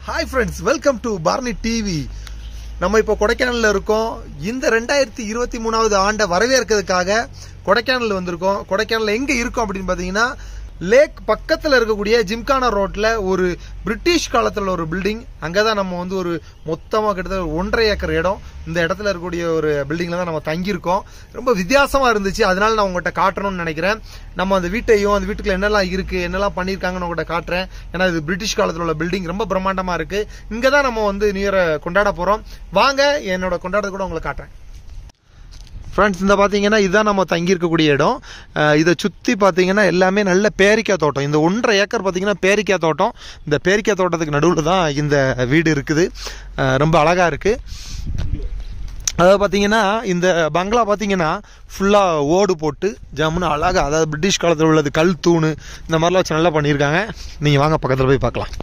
hi friends welcome to பார்னி TV நம்ம இப்போ கொடைக்கானல்ல இருக்கோம் இந்த ரெண்டாயிரத்தி இருபத்தி மூணாவது ஆண்டை வரவேற்கிறதுக்காக கொடைக்கானல் வந்திருக்கோம் கொடைக்கானல் எங்க இருக்கோம் அப்படின்னு பாத்தீங்கன்னா லேக் பக்கத்துல இருக்கக்கூடிய ஜிம்கானா ரோட்ல ஒரு பிரிட்டிஷ் காலத்துல ஒரு பில்டிங் அங்கதான் நம்ம வந்து ஒரு மொத்தமா கிட்டத்தட்ட ஒரு ஒன்றரை ஏக்கர் இடம் இந்த இடத்துல இருக்கக்கூடிய ஒரு பில்டிங்ல தான் நம்ம தங்கியிருக்கோம் ரொம்ப வித்தியாசமா இருந்துச்சு அதனால நான் உங்கள்கிட்ட காட்டணும்னு நினைக்கிறேன் நம்ம அந்த வீட்டையும் அந்த வீட்டுக்குள்ள என்னெல்லாம் இருக்கு என்னெல்லாம் பண்ணியிருக்காங்கன்னு உங்கள்கிட்ட காட்டுறேன் ஏன்னா இது பிரிட்டிஷ் காலத்துல உள்ள பில்டிங் ரொம்ப பிரம்மாண்டமா இருக்கு இங்க தான் நம்ம வந்து நியூ இயரை கொண்டாட போறோம் வாங்க என்னோட கொண்டாடத்தை கூட உங்களுக்கு காட்டுறேன் ஃப்ரெண்ட்ஸ் இந்த பார்த்தீங்கன்னா இதுதான் நம்ம தங்கியிருக்கக்கூடிய இடம் அஹ் இதை சுற்றி பார்த்தீங்கன்னா எல்லாமே நல்ல பேரிக்காய் தோட்டம் இந்த ஒன்றரை ஏக்கர் பார்த்தீங்கன்னா பேரிக்காய் தோட்டம் இந்த பேரிக்காய் தோட்டத்துக்கு நடுவில் தான் இந்த வீடு இருக்குது அஹ் ரொம்ப அழகாக இருக்குது அதாவது பார்த்தீங்கன்னா இந்த பங்களா பார்த்தீங்கன்னா ஃபுல்லாக ஓடு போட்டு ஜம்முன்னு அழகாக அதாவது பிரிட்டிஷ் காலத்தில் உள்ளது கல் தூணு இந்த மாதிரிலாம் வச்சு நல்லா பண்ணியிருக்காங்க நீங்கள் வாங்க பக்கத்தில் போய் பார்க்கலாம்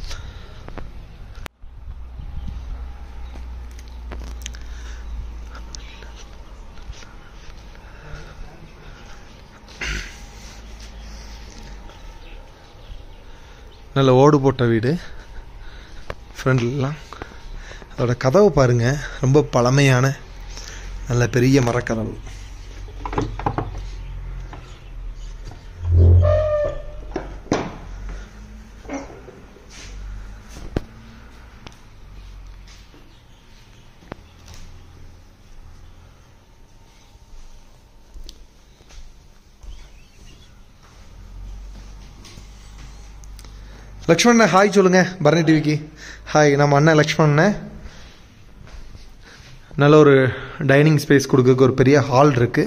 நல்ல ஓடு போட்ட வீடு ஃப்ரெண்ட்லாம் அதோட கதவை பாருங்க ரொம்ப பழமையான நல்ல பெரிய மரக்கதவு லக்ஷ்மண ஹாய் சொல்லுங்க பரணி டிவிக்கு ஹாய் நம்ம அண்ணன் லக்ஷ்மண நல்ல ஒரு டைனிங் ஸ்பேஸ் கொடுக்க ஒரு பெரிய ஹால் இருக்கு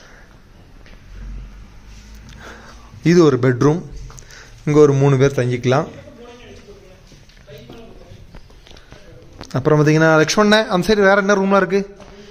இது ஒரு பெட்ரூம் இங்கே ஒரு மூணு பேர் தங்கிக்கலாம் அப்புறம் பார்த்தீங்கன்னா லக்ஷ்மண அந்த சைடு வேற என்ன ரூம்லாம் இருக்கு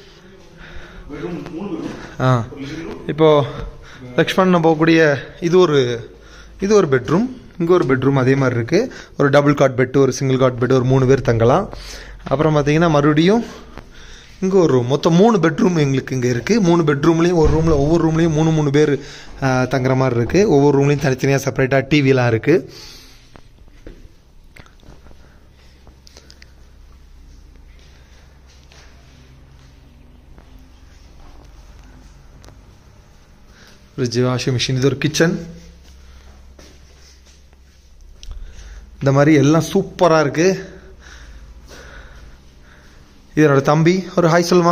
ஆ இப்போ லக்ஷ்மணன் போகக்கூடிய இது ஒரு இது ஒரு பெட்ரூம் இங்கே ஒரு பெட்ரூம் அதே மாதிரி இருக்குது ஒரு டபுள் காட் பெட்டு ஒரு சிங்கிள் காட் பெட்டு ஒரு மூணு பேர் தங்கலாம் அப்புறம் பார்த்தீங்கன்னா மறுபடியும் இங்கே ஒரு ரூம் மொத்தம் மூணு பெட்ரூம் எங்களுக்கு இங்கே இருக்குது மூணு பெட்ரூம்லேயும் ஒரு ரூமில் ஒவ்வொரு ரூம்லேயும் மூணு மூணு பேர் ஆ, தங்குற மாதிரி இருக்குது ஒவ்வொரு ரூம்லேயும் தனித்தனியாக செப்பரேட்டாக டிவிலாம் இருக்குது ஃப்ரிட்ஜ் வாஷிங் மிஷின் இது ஒரு கிச்சன் இந்த மாதிரி எல்லாம் சூப்பராக இருக்கு இது என்னோட தம்பி ஒரு ஹாய் சொல்லுமா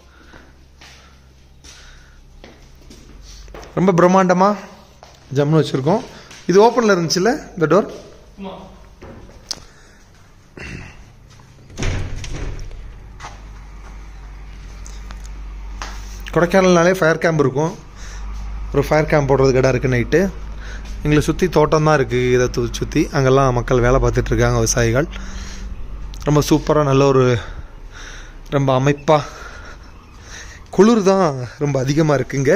ரொம்ப பிரம்மாண்டமா ஜம்னு வச்சிருக்கோம் இது ஓப்பன்ல இருந்துச்சுல்ல இந்த டோர் கொடைக்கானல்னாலே ஃபயர் கேம்ப் இருக்கும் ஒரு ஃபயர் கேம்ப் போடுறதுக்கு இடம் இருக்குது நைட்டு எங்களை சுற்றி தோட்டம் தான் இருக்குது இதை து- சுற்றி அங்கெல்லாம் மக்கள் வேலை பார்த்துட்டு இருக்காங்க விவசாயிகள் ரொம்ப சூப்பராக நல்ல ஒரு ரொம்ப அமைப்பாக குளிர் தான் ரொம்ப அதிகமாக இருக்குங்க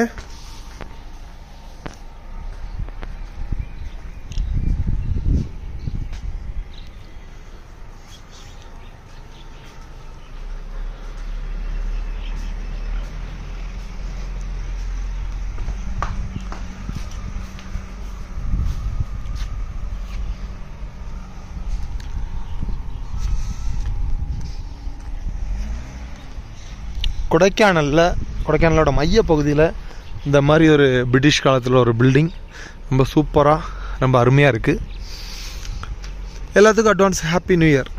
கொடைக்கானலில் கொடைக்கானலோட மைய பகுதியில் இந்த மாதிரி ஒரு பிரிட்டிஷ் காலத்தில் ஒரு பில்டிங் ரொம்ப சூப்பராக ரொம்ப அருமையாக இருக்குது எல்லாத்துக்கும் அட்வான்ஸ் ஹாப்பி நியூ இயர்